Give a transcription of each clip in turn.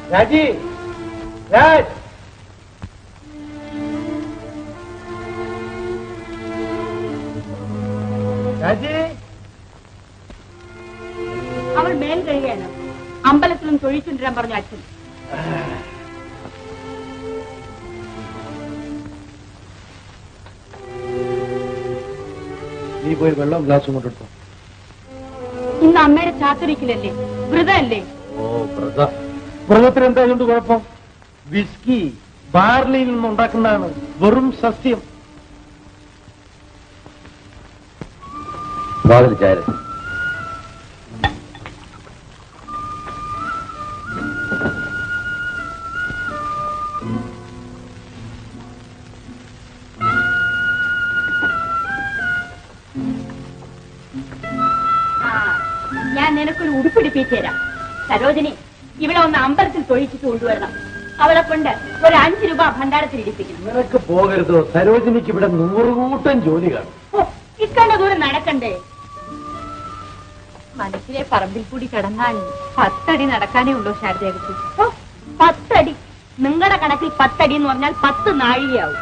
രാജി രാജ് രാജി അവൾ മേൽ കഴിയാണ് അമ്പലത്തിലും തൊഴിച്ചുണ്ടിരാൻ പറഞ്ഞു അച്ഛൻ നീ പോയി വെള്ളം ഗ്ലാസ് കൊണ്ടെടുത്തു ഇന്ന് അമ്മയുടെ ചാത്തുരിക്കലല്ലേ വ്രതമല്ലേ ഓ വ്രത വ്രതത്തിന് എന്താ കൊണ്ട് കുഴപ്പം വിസ്കി ബാർലിയിൽ നിന്നുണ്ടാക്കുന്നതാണ് വെറും സസ്യം വാതിൽ ചായ ആ, ഞാൻ നിനക്കൊരു ഉടുപ്പിടിപ്പിച്ചു തരാം സരോജിനി ഇവിടെ ഒന്ന് അമ്പലത്തിൽ തൊഴിച്ചിട്ട് കൊണ്ടുവരണം അവളെ കൊണ്ട് ഒരു അഞ്ചു രൂപ ഭണ്ഡാരത്തിൽ ഇടിപ്പിക്കണം നിനക്ക് പോകരുതോ സരോജിനിക്ക് ഇവിടെ നൂറുകൂട്ടം ജോലി കാണും ഓ, ഇക്കണ്ട ദൂരം നടക്കണ്ടേ മനസ്സിലെ പറമ്പിൽ കൂടി കിടന്നാൽ പത്തടി നടക്കാനേ ഉള്ളൂ ശാരദേവത്തി ഓ പത്തടി നിങ്ങളുടെ കണക്കിൽ പത്തടി എന്ന് പറഞ്ഞാൽ പത്ത് നാഴികയാവും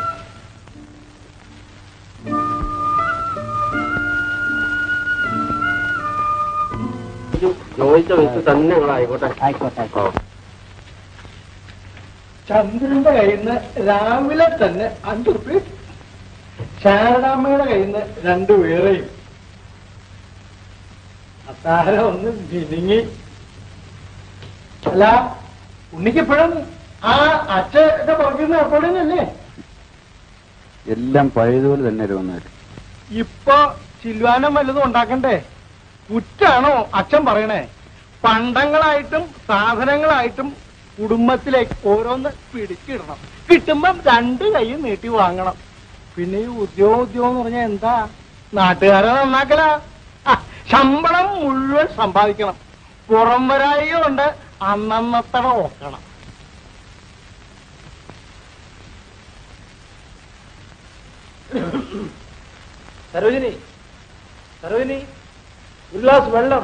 ചോദിച്ച വെച്ച് തന്നെ നിങ്ങൾ ആയിക്കോട്ടെ ആയിക്കോട്ടെ ചന്ദ്രന്റെ കയ്യിൽ നിന്ന് രാവിലെ തന്നെ അഞ്ചു റുപ്യ ശാരദാമ്മയുടെ കയ്യിൽ നിന്ന് രണ്ടു വേറെയും അത്താര ഒന്ന് മിനിങ്ങി അല്ല ഉണ്ണിക്കെപ്പോഴും ആ അച്ഛന്റെ പുറകിൽ എപ്പോഴല്ലേ എല്ലാം പഴയതുപോലെ തന്നെ രോന്നായിട്ട് ഇപ്പൊ ചില്ലുവാനം വല്ലതും ഉണ്ടാക്കണ്ടേ കുറ്റാണോ അച്ഛൻ പറയണേ പണ്ടങ്ങളായിട്ടും സാധനങ്ങളായിട്ടും കുടുംബത്തിലേക്ക് ഓരോന്ന് പിടിച്ചിടണം കിട്ടുമ്പം രണ്ട് കൈ നീട്ടി വാങ്ങണം പിന്നെ ഈ ഉദ്യോഗം ഉദ്യോഗം എന്ന് പറഞ്ഞാൽ എന്താ നാട്ടുകാരെ നന്നാക്കല ശമ്പളം മുഴുവൻ സമ്പാദിക്കണം പുറം വരായി കൊണ്ട് അന്നന്നത്തട ഓക്കണം സരോജിനി സരോജിനി ഒരു ഗ്ലാസ് വെള്ളം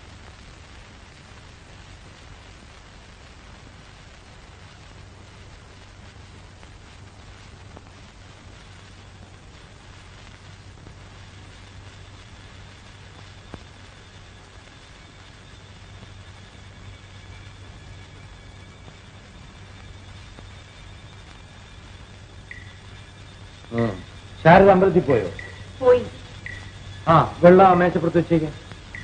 ശാരദ അമ്പലത്തിൽ പോയോ പോയി ആ വെള്ളം ആ മേശപ്പുറത്ത് വെച്ചേക്കാം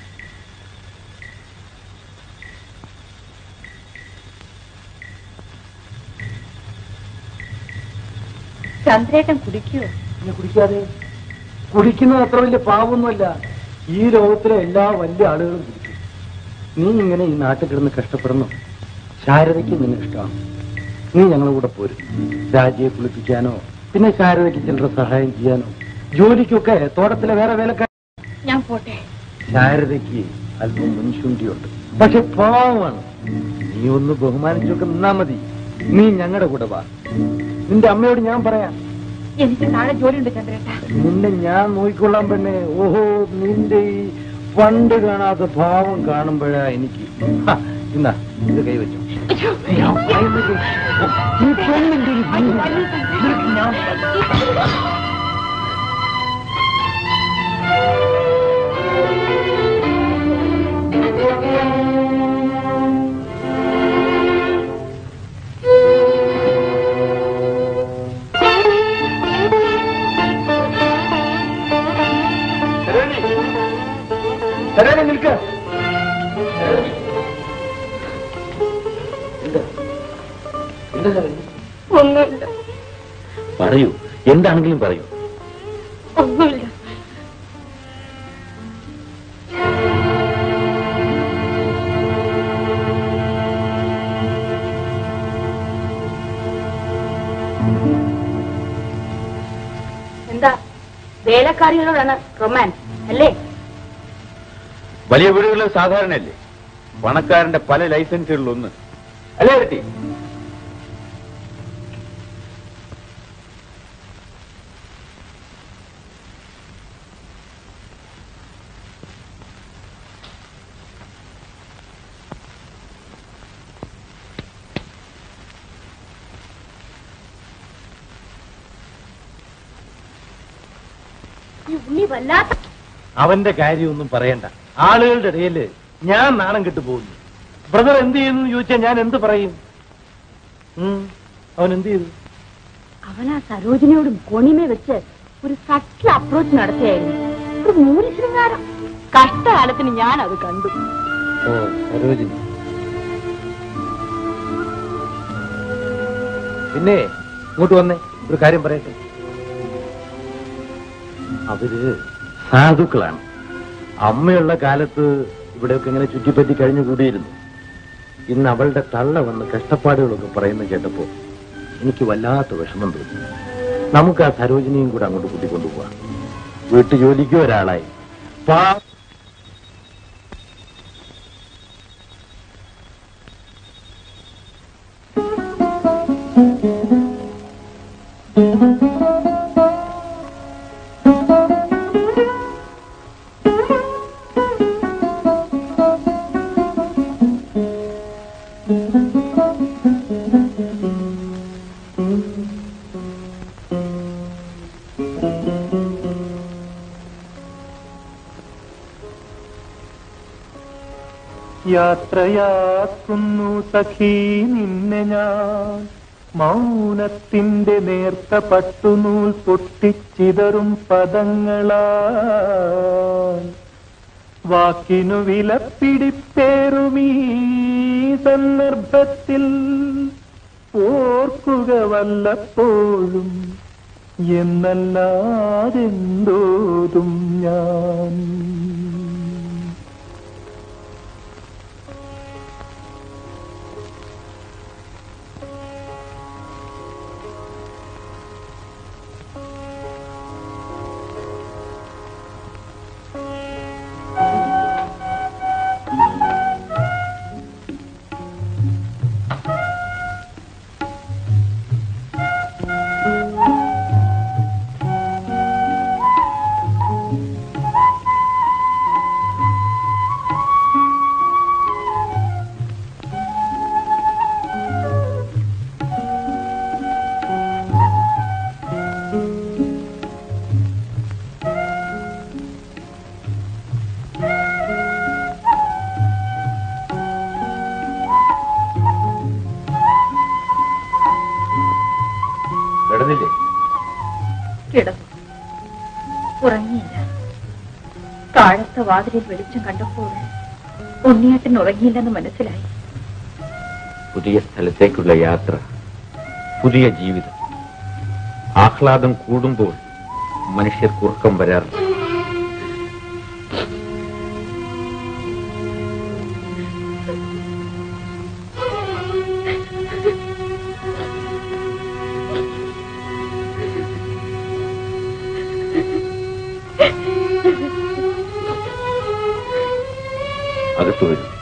ചന്ദ്രേട്ടൻ കുടിക്കുവോ പിന്നെ കുടിക്കാതെ കുടിക്കുന്നത് അത്ര വലിയ പാവമൊന്നുമല്ല ഈ ലോകത്തിലെ എല്ലാ വലിയ ആളുകളും കുടിക്കും നീ ഇങ്ങനെ ഈ നാട്ടിൽ കിടന്ന് കഷ്ടപ്പെടുന്നു ശാരദയ്ക്ക് നിന്നെ ഇഷ്ടമാണ് നീ ഞങ്ങളുടെ കൂടെ പോരും രാജിയെ കുളിപ്പിക്കാനോ പിന്നെ ശാരദയ്ക്ക് ചിലരുടെ സഹായം ചെയ്യാനോ ജോലിക്കൊക്കെ തോട്ടത്തിലെ വേറെ വേലക്കാർ ഞാൻ പോട്ടെ ശാരദയ്ക്ക് അല്പം മുൻശുണ്ടിയുണ്ട് പക്ഷെ പാവമാണ് നീ ഒന്ന് ബഹുമാനിച്ചൊക്കെ നിന്നാ മതി നീ ഞങ്ങളുടെ കൂടെ വാ നിന്റെ അമ്മയോട് ഞാൻ പറയാം എനിക്ക് നാളെ ജോലിയുണ്ട് ചന്ദ്രേട്ട നിന്നെ ഞാൻ നോക്കിക്കൊള്ളാൻ പെണ്ണെ ഓഹോ നിന്റെ ഈ പണ്ട് കാണാത്ത ഭാവം കാണുമ്പോഴാ എനിക്ക് ഹ, ഇന്നാ ഇത് കൈവച്ചു ഈ പെണ്ണിന്റെ ഒരു ജീവൻ. നിനക്ക് ഞാൻ ശരണി നിൽക്ക ഒന്നുമില്ല പറയൂ എന്താണെങ്കിലും പറയൂ ഒന്നുമില്ല എന്താ വേലക്കാരികളോടാണ് റൊമാൻസ് അല്ലേ വലിയ വീടുകളിൽ സാധാരണയല്ലേ പണക്കാരന്റെ പല ലൈസൻസുകളിൽ ഒന്ന് അല്ലേ അടുത്തി ഈ ഉണ്ണി വല്ലാത്ത അവന്റെ കാര്യമൊന്നും പറയണ്ട ആളുകളുടെ ഇടയില് ഞാൻ നാണം കെട്ടു പോകുന്നു ബ്രദർ എന്ത് ചെയ്യുന്നു ചോദിച്ചാൽ ഞാൻ എന്ത് പറയും ഉം, അവൻ എന്ത് ചെയ്തു അവൻ ആ സരോജിനിയോടും കോണിമേ വെച്ച് ഒരു സട്ടിൽ അപ്രോച്ച് നടത്തിയായിരുന്നു ഒരു മൂരി ശൃംഗാരം കഷ്ടകാലത്തിന് ഞാൻ അത് കണ്ടു ഓ സരോജിനി പിന്നെ ഇങ്ങോട്ട് വന്നേ ഒരു കാര്യം പറയട്ടെ അവര് സാധുക്കളാണ് അമ്മയുള്ള കാലത്ത് ഇവിടെയൊക്കെ ഇങ്ങനെ ചുറ്റിപ്പറ്റി കഴിഞ്ഞു കൂടിയിരുന്നു ഇന്ന് അവളുടെ തള്ള വന്ന് കഷ്ടപ്പാടുകളൊക്കെ പറയുന്നത് കേട്ടപ്പോ എനിക്ക് വല്ലാത്ത വിഷമം തോന്നി നമുക്ക് ആ സരോജിനിയും കൂടെ അങ്ങോട്ട് കൂട്ടിക്കൊണ്ടുപോവാം വീട്ടു ജോലിക്കും ഒരാളായി പാ യാത്രയാക്കുന്നു സഖീ നിന്നെ ഞാൻ മൗനത്തിന്റെ നേർത്ത പട്ടുനൂൽ പൊട്ടിച്ചിതറും പദങ്ങളാ വാക്കിനു വിലപ്പിടിപ്പേറുമീ സന്ദർഭത്തിൽ ഓർക്കുക വല്ലപ്പോഴും എന്നല്ലാതെന്തോതും ഞാൻ കിടന്നില്ലേ കിടന്നു ഉറങ്ങിയില്ല താഴത്തെ വാതിലിൽ വെളിച്ചം കണ്ടപ്പോൾ ഉണ്ണിയേട്ടൻ ഉറങ്ങിയില്ലെന്ന് മനസ്സിലായി പുതിയ സ്ഥലത്തേക്കുള്ള യാത്ര പുതിയ ജീവിതം ആഹ്ലാദം കൂടുമ്പോൾ മനുഷ്യർക്ക് ഉറക്കം വരാറില്ല അകത്ത് വരും